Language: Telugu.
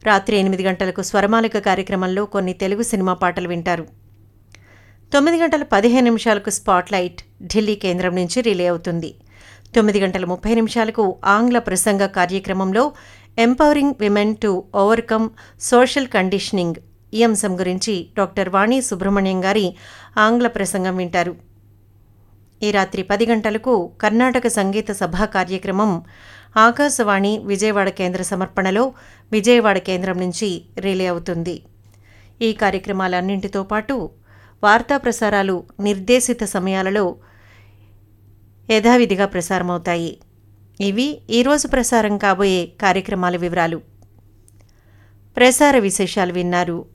రాత్రి ఎనిమిది గంటలకు స్వరమాలిక కార్యక్రమంలో కొన్ని తెలుగు సినిమా పాటలు వింటారు తొమ్మిది గంటల పదిహేను నిమిషాలకు స్పాట్లైట్ ఢిల్లీ కేంద్రం నుంచి రిలే అవుతుంది తొమ్మిది గంటల ముప్పై నిమిషాలకు ఆంగ్ల ప్రసంగ కార్యక్రమంలో empowering women to overcome social conditioning ఈ అంశం గురించి డాక్టర్ వాణి సుబ్రహ్మణ్యం గారి ఆంగ్ల ప్రసంగం వింటారు ఈ రాత్రి పది గంటలకు కర్ణాటక సంగీత సభా కార్యక్రమం ఆకాశవాణి విజయవాడ కేంద్ర సమర్పణలో విజయవాడ కేంద్రం నుంచి రిలే అవుతుంది ఈ కార్యక్రమాలన్నింటితో పాటు వార్తా ప్రసారాలు నిర్దేశిత సమయాలలో యథావిధిగా ప్రసారమవుతాయి ఇవి ఈరోజు ప్రసారం కాబోయే కార్యక్రమాల వివరాలు ప్రసార విశేషాలు విన్నారు